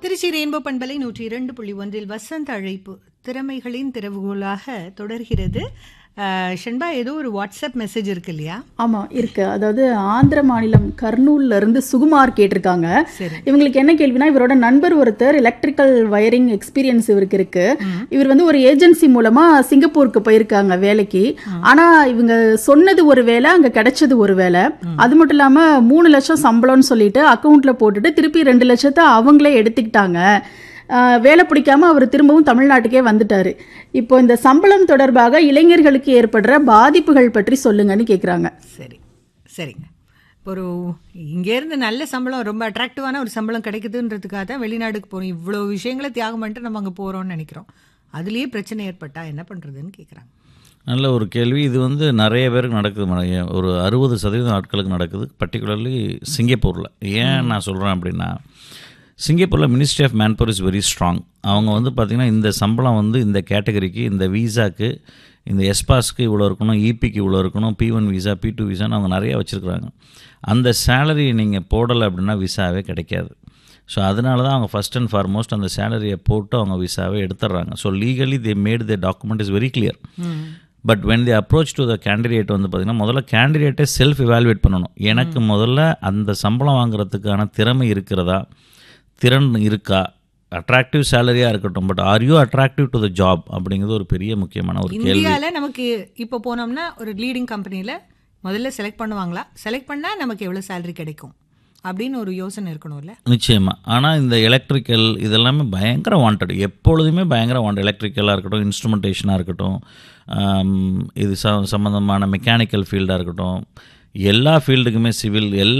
Trichy rainbow பண்பலை நூற்றி இரண்டு புள்ளி ஒன்றில் வசந்த அழைப்பு திறமைகளின் திறவுகோலாக தொடர்கிறது அஹ், ஷண்பா ஏதோ ஒரு வாட்ஸ்அப் மெசேஜ் இருக்கு இல்லையா ஆமாம் இருக்கு அதாவது ஆந்திர மாநிலம் கர்னூல்ல இருந்து சுகுமார் கேட்டிருக்காங்க சரி இவங்களுக்கு என்ன கேள்வினா இவரோட நண்பர் ஒருத்தர் எலக்ட்ரிக்கல் வயரிங் எக்ஸ்பீரியன்ஸ் இவருக்கு இருக்கு இவர் வந்து ஒரு ஏஜென்சி மூலமா சிங்கப்பூருக்கு போயிருக்காங்க வேலைக்கு ஆனா இவங்க சொன்னது ஒரு வேலை அங்க கிடைச்சது ஒரு வேலை அது மட்டும் இல்லாம மூணு லட்சம் சம்பளம்னு சொல்லிட்டு அக்கவுண்ட்ல போட்டுட்டு திருப்பி ரெண்டு லட்சத்தை அவங்களே எடுத்துக்கிட்டாங்க ஆஹ் வேலை பிடிக்காம அவர் திரும்பவும் தமிழ்நாட்டுக்கே வந்துட்டாரு இப்போ இந்த சம்பளம் தொடர்பாக இளைஞர்களுக்கு ஏற்படுற பாதிப்புகள் பற்றி சொல்லுங்கன்னு கேக்குறாங்க சரி சரிங்க இப்போ ஒரு இங்கேருந்து நல்ல சம்பளம் ரொம்ப அட்ராக்டிவான ஒரு சம்பளம் கிடைக்குதுன்றதுக்காக தான் வெளிநாடுக்கு போகிறோம் இவ்வளோ விஷயங்களை தியாகம் பண்ணிட்டு நம்ம அங்கே போகிறோம்னு நினைக்கிறோம் அதுலேயே பிரச்சனை ஏற்பட்டா என்ன பண்ணுறதுன்னு கேட்குறாங்க நல்ல ஒரு கேள்வி இது வந்து நிறைய பேருக்கு நடக்குது மேடம் ஒரு அறுபது சதவீதம் ஆட்களுக்கு நடக்குது பர்டிகுலர்லி சிங்கப்பூரில் ஏன் நான் சொல்கிறேன் அப்படின்னா சிங்கப்பூரில் ministry of manpower is very strong அவங்க வந்து பார்த்திங்கன்னா இந்த சம்பளம் வந்து இந்த கேட்டகரிக்கு இந்த வீசாக்கு இந்த எஸ்பாஸ்க்கு இவ்வளோ இருக்கணும் இபிக்கு இவ்வளோ இருக்கணும் P one visa P two விசான்னு அவங்க நிறைய வச்சுருக்குறாங்க அந்த சேலரி நீங்கள் போடலை அப்படின்னா விசாவே கிடைக்காது ஸோ அதனால தான் அவங்க ஃபஸ்ட் அண்ட் ஃபார்மோஸ்ட் அந்த சேலரியை போட்டு அவங்க விசாவை எடுத்துடுறாங்க so legally they made the document is very clear but when the approach to the candidate வந்து பார்த்திங்கன்னா முதல்ல கேண்டிடேட்டை செல்ஃப் இவாலுவேட் பண்ணணும் எனக்கு முதல்ல அந்த சம்பளம் வாங்குறதுக்கான திறமை இருக்கிறதா திறன் இருக்கா அட்ராக்டிவ் சேலரியாக இருக்கட்டும் but are you attractive to the job அப்படிங்கிறது ஒரு பெரிய முக்கியமான ஒரு கேள்வி இந்தியாவில் நமக்கு இப்போ போனோம்னா ஒரு லீடிங் கம்பெனியில் முதல்ல செலக்ட் பண்ணுவாங்களா செலக்ட் பண்ணால் நமக்கு எவ்வளோ சேலரி கிடைக்கும் அப்படின்னு ஒரு யோசனை இருக்கணும்ல நிச்சயமாக ஆனால் இந்த எலக்ட்ரிக்கல் இதெல்லாமே பயங்கர வாண்டட் எப்பொழுதுமே பயங்கர வாண்டட் எலக்ட்ரிக்கலாக இருக்கட்டும் இன்ஸ்ட்ருமெண்டேஷனாக இருக்கட்டும் ஆம், இது ச சம்மந்தமான மெக்கானிக்கல் ஃபீல்டாக இருக்கட்டும் எல்லா ஃபீல்டுக்குமே சிவில் எல்லா